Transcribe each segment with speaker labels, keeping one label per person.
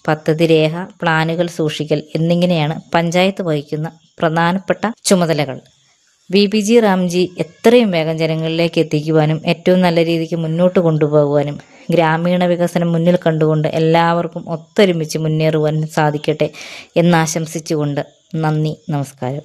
Speaker 1: പദ്ധതി രേഖ പ്ലാനുകൾ സൂക്ഷിക്കൽ എന്നിങ്ങനെയാണ് പഞ്ചായത്ത് വഹിക്കുന്ന പ്രധാനപ്പെട്ട ചുമതലകൾ ബി പി ജി റാംജി എത്രയും വേഗം ജനങ്ങളിലേക്ക് എത്തിക്കുവാനും ഏറ്റവും നല്ല രീതിക്ക് മുന്നോട്ട് കൊണ്ടുപോകുവാനും ഗ്രാമീണ വികസനം മുന്നിൽ കണ്ടുകൊണ്ട് എല്ലാവർക്കും ഒത്തൊരുമിച്ച് മുന്നേറുവാനും സാധിക്കട്ടെ എന്നാശംസിച്ചുകൊണ്ട് നന്ദി നമസ്കാരം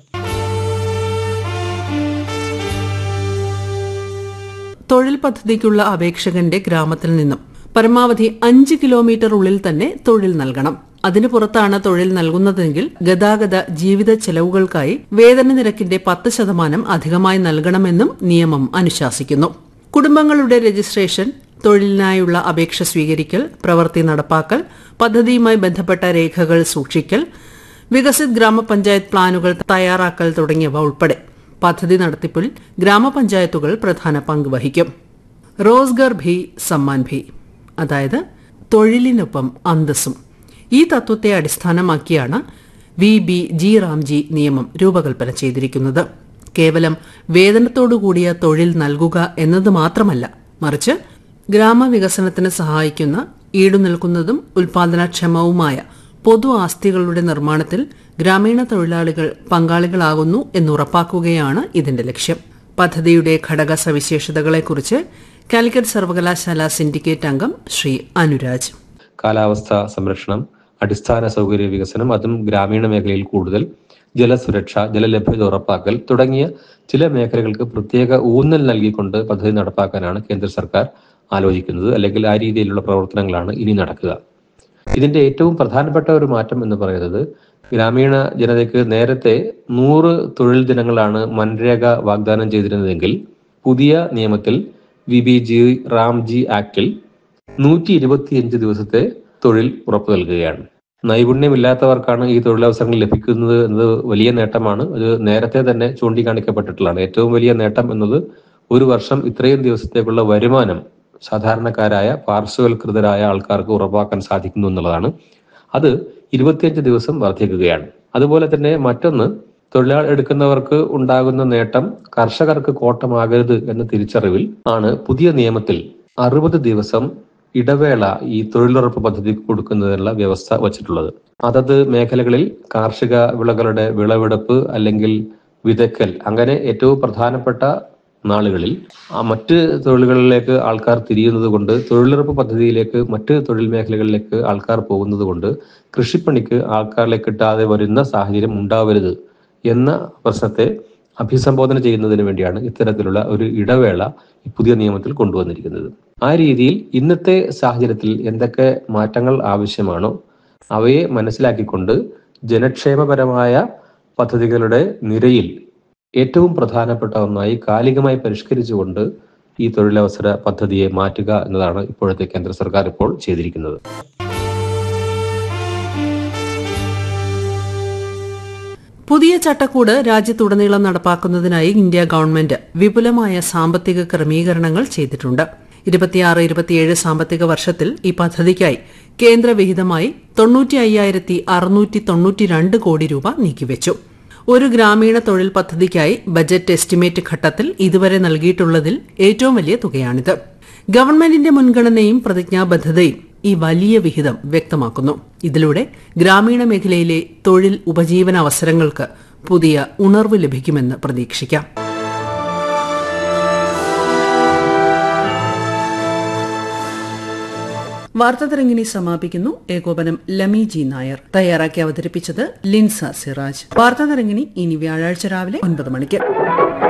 Speaker 2: തൊഴിൽ പദ്ധതിക്കുള്ള അപേക്ഷകന്റെ ഗ്രാമത്തിൽ നിന്നും പരമാവധി അഞ്ച് കിലോമീറ്റർ ഉള്ളിൽ തന്നെ തൊഴിൽ നൽകണം അതിനു പുറത്താണ് തൊഴിൽ നൽകുന്നതെങ്കിൽ ഗതാഗത ജീവിത ചെലവുകൾക്കായി വേതന നിരക്കിന്റെ പത്ത് ശതമാനം അധികമായി നൽകണമെന്നും നിയമം അനുശാസിക്കുന്നു കുടുംബങ്ങളുടെ രജിസ്ട്രേഷൻ തൊഴിലിനായുള്ള അപേക്ഷ സ്വീകരിക്കൽ പ്രവൃത്തി നടപ്പാക്കൽ പദ്ധതിയുമായി ബന്ധപ്പെട്ട രേഖകൾ സൂക്ഷിക്കൽ വികസിത് ഗ്രാമപഞ്ചായത്ത് പ്ലാനുകൾ തയ്യാറാക്കൽ തുടങ്ങിയവ ഉൾപ്പെടെ പദ്ധതി നടത്തിപ്പിൽ ഗ്രാമപഞ്ചായത്തുകൾ പ്രധാന പങ്ക് വഹിക്കും റോസ്ഗർ ഭി സമ്മാൻ ഭി അതായത് തൊഴിലിനൊപ്പം അന്തസ്സും ഈ തത്വത്തെ അടിസ്ഥാനമാക്കിയാണ് വി ബി ജി റാംജി നിയമം രൂപകൽപ്പന ചെയ്തിരിക്കുന്നത് കേവലം വേതനത്തോടുകൂടിയ തൊഴിൽ നൽകുക എന്നത് മാത്രമല്ല മറിച്ച് ഗ്രാമവികസനത്തിന് സഹായിക്കുന്ന ഈടുനിൽക്കുന്നതും ഉൽപാദനക്ഷമവുമായ പൊതു ആസ്തികളുടെ നിർമ്മാണത്തിൽ ഗ്രാമീണ തൊഴിലാളികൾ പങ്കാളികളാകുന്നു എന്നുറപ്പാക്കുകയാണ് ഇതിന്റെ ലക്ഷ്യം പദ്ധതിയുടെ ഘടക സവിശേഷതകളെക്കുറിച്ച് കാലിക്കറ്റ് സർവകലാശാല സിൻഡിക്കേറ്റ് അംഗം ശ്രീ അനുരാജ്
Speaker 3: കാലാവസ്ഥാ സംരക്ഷണം അടിസ്ഥാന സൗകര്യ വികസനം അതും ഗ്രാമീണ മേഖലയിൽ കൂടുതൽ ജലസുരക്ഷ ജലലഭ്യത ഉറപ്പാക്കൽ തുടങ്ങിയ ചില മേഖലകൾക്ക് പ്രത്യേക ഊന്നൽ നൽകിക്കൊണ്ട് പദ്ധതി നടപ്പാക്കാനാണ് കേന്ദ്ര സർക്കാർ ആലോചിക്കുന്നത് അല്ലെങ്കിൽ ആ രീതിയിലുള്ള പ്രവർത്തനങ്ങളാണ് ഇനി നടക്കുക ഇതിന്റെ ഏറ്റവും പ്രധാനപ്പെട്ട ഒരു മാറ്റം എന്ന് പറയുന്നത് ഗ്രാമീണ ജനതയ്ക്ക് നേരത്തെ നൂറ് തൊഴിൽ ദിനങ്ങളാണ് മൻരേഗ വാഗ്ദാനം ചെയ്തിരുന്നതെങ്കിൽ പുതിയ നിയമത്തിൽ വി ബി ജി റാംജി ആക്ടിൽ നൂറ്റി ഇരുപത്തിയഞ്ച് ദിവസത്തെ തൊഴിൽ ഉറപ്പു നൽകുകയാണ് നൈപുണ്യമില്ലാത്തവർക്കാണ് ഈ തൊഴിലവസരങ്ങൾ ലഭിക്കുന്നത് എന്നത് വലിയ നേട്ടമാണ് അത് നേരത്തെ തന്നെ ചൂണ്ടിക്കാണിക്കപ്പെട്ടിട്ടുള്ളതാണ് ഏറ്റവും വലിയ നേട്ടം എന്നത് ഒരു വർഷം ഇത്രയും ദിവസത്തേക്കുള്ള വരുമാനം സാധാരണക്കാരായ പാർശ്വവൽകൃതരായ ആൾക്കാർക്ക് ഉറപ്പാക്കാൻ സാധിക്കുന്നു എന്നുള്ളതാണ് അത് ഇരുപത്തിയഞ്ച് ദിവസം വർദ്ധിക്കുകയാണ് അതുപോലെ തന്നെ മറ്റൊന്ന് തൊഴിലാളി എടുക്കുന്നവർക്ക് ഉണ്ടാകുന്ന നേട്ടം കർഷകർക്ക് കോട്ടമാകരുത് എന്ന തിരിച്ചറിവിൽ ആണ് പുതിയ നിയമത്തിൽ അറുപത് ദിവസം ഇടവേള ഈ തൊഴിലുറപ്പ് പദ്ധതി കൊടുക്കുന്നതിനുള്ള വ്യവസ്ഥ വച്ചിട്ടുള്ളത് അതത് മേഖലകളിൽ കാർഷിക വിളകളുടെ വിളവെടുപ്പ് അല്ലെങ്കിൽ വിതക്കൽ അങ്ങനെ ഏറ്റവും പ്രധാനപ്പെട്ട നാളുകളിൽ ആ മറ്റ് തൊഴിലുകളിലേക്ക് ആൾക്കാർ തിരിയുന്നത് കൊണ്ട് തൊഴിലുറപ്പ് പദ്ധതിയിലേക്ക് മറ്റ് തൊഴിൽ മേഖലകളിലേക്ക് ആൾക്കാർ പോകുന്നത് കൊണ്ട് കൃഷിപ്പണിക്ക് ആൾക്കാരിലെ കിട്ടാതെ വരുന്ന സാഹചര്യം ഉണ്ടാവരുത് എന്ന പ്രശ്നത്തെ അഭിസംബോധന ചെയ്യുന്നതിന് വേണ്ടിയാണ് ഇത്തരത്തിലുള്ള ഒരു ഇടവേള ഈ പുതിയ നിയമത്തിൽ കൊണ്ടുവന്നിരിക്കുന്നത് ആ രീതിയിൽ ഇന്നത്തെ സാഹചര്യത്തിൽ എന്തൊക്കെ മാറ്റങ്ങൾ ആവശ്യമാണോ അവയെ മനസ്സിലാക്കിക്കൊണ്ട് ജനക്ഷേമപരമായ പദ്ധതികളുടെ നിരയിൽ ഏറ്റവും പ്രധാനപ്പെട്ട ഒന്നായി കാലികമായി പരിഷ്കരിച്ചുകൊണ്ട് ഈ തൊഴിലവസര പദ്ധതിയെ മാറ്റുക എന്നതാണ് ഇപ്പോഴത്തെ കേന്ദ്ര സർക്കാർ ഇപ്പോൾ ചെയ്തിരിക്കുന്നത്
Speaker 2: പുതിയ ചട്ടക്കൂട് രാജ്യത്തുടനീളം നടപ്പാക്കുന്നതിനായി ഇന്ത്യ ഗവൺമെന്റ് വിപുലമായ സാമ്പത്തിക ക്രമീകരണങ്ങൾ ചെയ്തിട്ടുണ്ട് ഇരുപത്തിയാറ് ഇരുപത്തിയേഴ് സാമ്പത്തിക വർഷത്തിൽ ഈ പദ്ധതിക്കായി കേന്ദ്ര വിഹിതമായി തൊണ്ണൂറ്റി അയ്യായിരത്തി അറുന്നൂറ്റി തൊണ്ണൂറ്റിരണ്ട് കോടി രൂപ നീക്കിവെച്ചു ഒരു ഗ്രാമീണ തൊഴിൽ പദ്ധതിക്കായി ബജറ്റ് എസ്റ്റിമേറ്റ് ഘട്ടത്തിൽ ഇതുവരെ നൽകിയിട്ടുള്ളതിൽ ഏറ്റവും വലിയ തുകയാണിത് ഗവൺമെന്റിന്റെ മുൻഗണനയും പ്രതിജ്ഞാബദ്ധതയും ഈ വലിയ വിഹിതം വ്യക്തമാക്കുന്നു ഇതിലൂടെ ഗ്രാമീണ മേഖലയിലെ തൊഴിൽ ഉപജീവന അവസരങ്ങൾക്ക് പുതിയ ഉണർവ് ലഭിക്കുമെന്ന് പ്രതീക്ഷിക്കാം വാർത്താതരങ്ങിനി സമാപിക്കുന്നു ഏകോപനം ലമി ജി നായർ തയ്യാറാക്കി അവതരിപ്പിച്ചത് ലിൻസ സിറാജ് വാർത്താതരങ്ങിനി ഇനി വ്യാഴാഴ്ച രാവിലെ ഒൻപത് മണിക്ക്